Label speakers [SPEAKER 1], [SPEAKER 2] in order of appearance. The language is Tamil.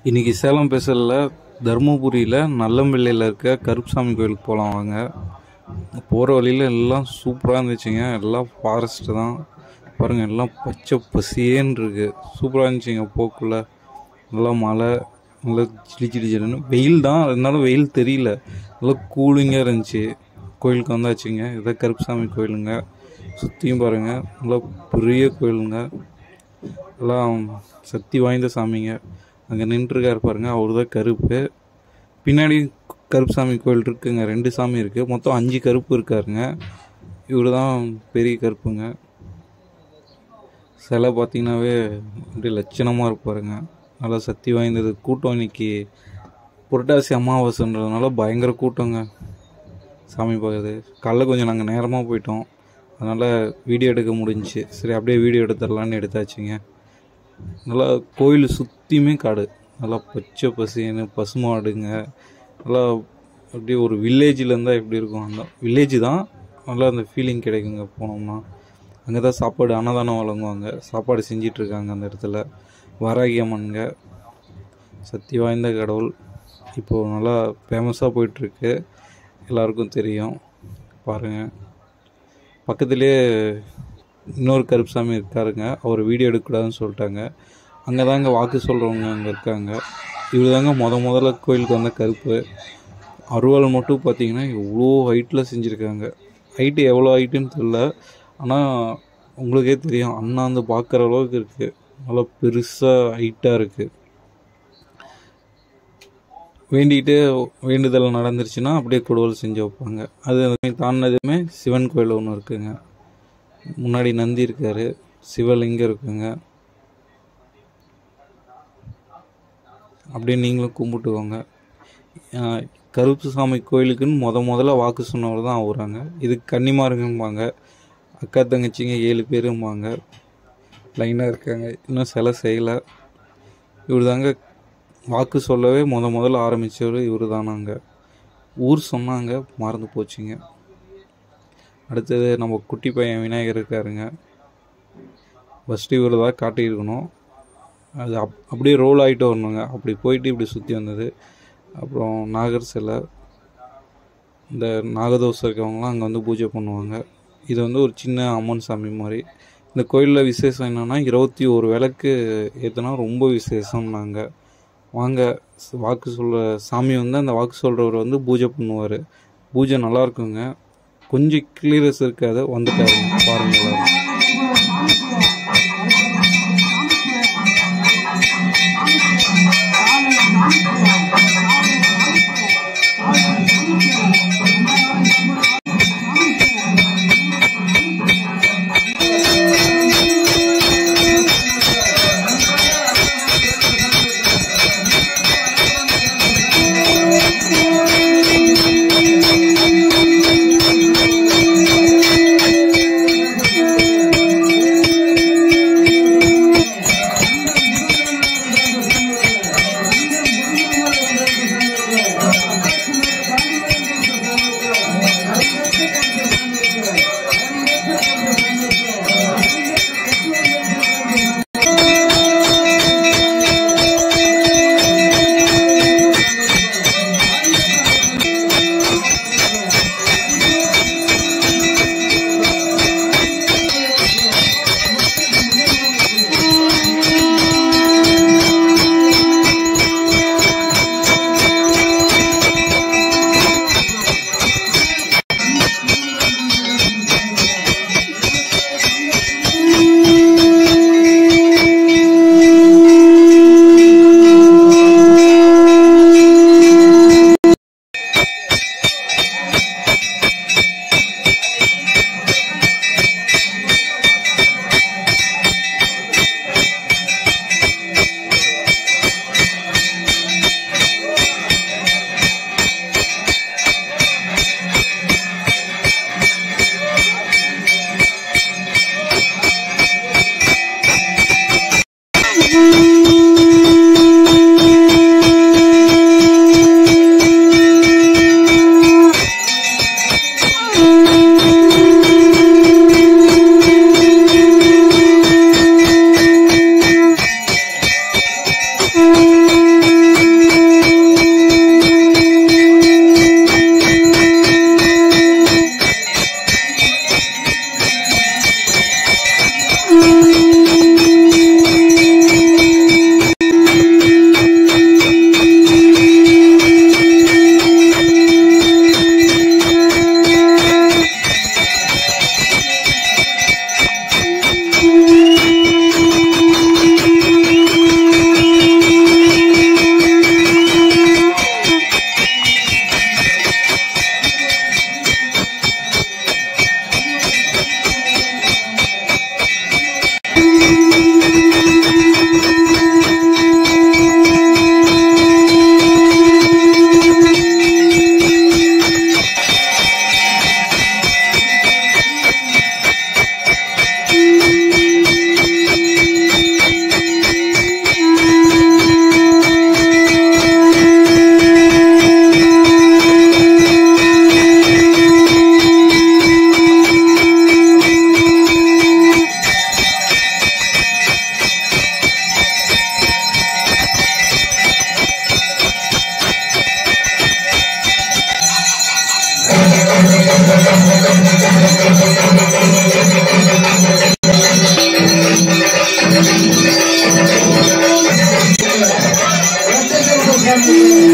[SPEAKER 1] இன்றைக்கி சேலம் ஸ்பெஷலில் தருமபுரியில் நல்லம்பிள்ளையில் இருக்க கருப்புசாமி கோயிலுக்கு போகலாம் வாங்க போகிற வழியில் எல்லாம் சூப்பராக இருந்துச்சுங்க எல்லாம் ஃபாரஸ்ட்டு தான் பாருங்கள் எல்லாம் பச்சை பசியேன்னு இருக்கு சூப்பராக இருந்துச்சுங்க போக்குள்ள நல்லா மழை நல்லா சிலி சிலி சிலின்னு வெயில் தான் இருந்தாலும் வெயில் தெரியல நல்லா கூலிங்காக இருந்துச்சு கோயிலுக்கு வந்தாச்சுங்க இதான் கருப்புசாமி கோயிலுங்க சுற்றியும் பாருங்கள் நல்லா பெரிய கோயிலுங்க எல்லாம் சக்தி வாய்ந்த சாமிங்க அங்கே நின்றுருக்காரு பாருங்க அவர் தான் கருப்பு பின்னாடி கருப்புசாமி கோயில் இருக்குங்க ரெண்டு சாமி இருக்குது மொத்தம் அஞ்சு கருப்பு இருக்காருங்க இவர் தான் பெரிய கருப்புங்க சிலை பார்த்தீங்கன்னாவே அப்படியே லட்சணமாக இருப்பாருங்க நல்லா சக்தி வாய்ந்தது கூட்டம் இன்னைக்கு புரட்டாசி அமாவாசைன்றதுனால பயங்கர கூட்டங்க சாமி பார்க்குறது காலைல கொஞ்சம் நாங்கள் நேரமாக போயிட்டோம் அதனால் வீடியோ எடுக்க முடிஞ்சுச்சு சரி அப்படியே வீடியோ எடுத்துடலான்னு எடுத்தாச்சுங்க நல்லா கோயில் சுற்றியுமே காடு நல்லா பச்சை பசின்னு பசுமாடுங்க நல்லா அப்படியே ஒரு வில்லேஜில் இருந்தால் எப்படி இருக்கும் அந்த வில்லேஜ் தான் நல்லா அந்த ஃபீலிங் கிடைக்குங்க போனோம்னா அங்கே தான் சாப்பாடு அன்னதானம் வழங்குவாங்க சாப்பாடு செஞ்சிட்ருக்காங்க அந்த இடத்துல வராகி அம்மனுங்க சக்தி வாய்ந்த கடவுள் இப்போது நல்லா ஃபேமஸாக போயிட்டுருக்கு எல்லாருக்கும் தெரியும் பாருங்கள் பக்கத்துலேயே இன்னொரு கருப்புசாமி இருக்காருங்க அவர் வீடியோ எடுக்கக்கூடாதுன்னு சொல்லிட்டாங்க அங்கே தாங்க வாக்கு சொல்கிறவங்க அங்கே இருக்காங்க இவர் தாங்க முத முதல்ல கோயிலுக்கு வந்த கருப்பு அருவாள் மட்டும் பார்த்தீங்கன்னா எவ்வளோ ஹைட்டில் செஞ்சுருக்காங்க ஹைட்டு எவ்வளோ ஹைட்டுன்னு தெரில ஆனால் உங்களுக்கே தெரியும் அண்ணாந்து பார்க்குற அளவுக்கு இருக்குது நல்லா பெருசாக ஹைட்டாக இருக்குது வேண்டிக்கிட்டு வேண்டுதல் நடந்துருச்சுன்னா அப்படியே குடவல் செஞ்சு வைப்பாங்க அது தாண்டினதுமே சிவன் கோயில் ஒன்று இருக்குங்க முன்னாடி நந்தி இருக்காரு சிவலிங்கம் இருக்குங்க அப்படியே நீங்களும் கும்பிட்டுக்கோங்க ஆஹ் கருப்பு சாமி கோயிலுக்குன்னு முத முதல்ல வாக்கு சொன்னவர் தான் ஆகுறாங்க இதுக்கு கன்னிமாருங்கம்பாங்க அக்கா தங்கச்சிங்க ஏழு பேரும்பாங்க லைனாக இருக்காங்க இன்னும் சிலை செய்யலை இவர் தாங்க வாக்கு சொல்லவே முத முதல்ல ஆரம்பித்தவர் இவர் தானாங்க ஊர் சொன்னாங்க மறந்து போச்சுங்க அடுத்தது நம்ம குட்டி பையன் விநாயகர் இருக்காருங்க ஃபஸ்ட்டு இவர் தான் காட்டியிருக்கணும் அது அப் அப்படியே ரோல் ஆகிட்டு வரணுங்க அப்படி போயிட்டு இப்படி சுற்றி வந்தது அப்புறம் நாகர் சிலை இந்த நாகதோஷம் இருக்கவங்களாம் அங்கே வந்து பூஜை பண்ணுவாங்க இது வந்து ஒரு சின்ன அம்மன் சாமி மாதிரி இந்த கோயிலில் விசேஷம் என்னென்னா இருபத்தி ஒரு விளக்கு ஏற்றுனா ரொம்ப விசேஷம்னாங்க வாங்க ஸ்- வாக்கு சொல்ல சாமி வந்து அந்த வாக்கு சொல்கிறவர் வந்து பூஜை பண்ணுவார் பூஜை நல்லா இருக்குங்க கொஞ்சம் கிளியரஸ் இருக்காது வந்துட்டாருங்க பாருங்க எல்லாரும்
[SPEAKER 2] ஏன்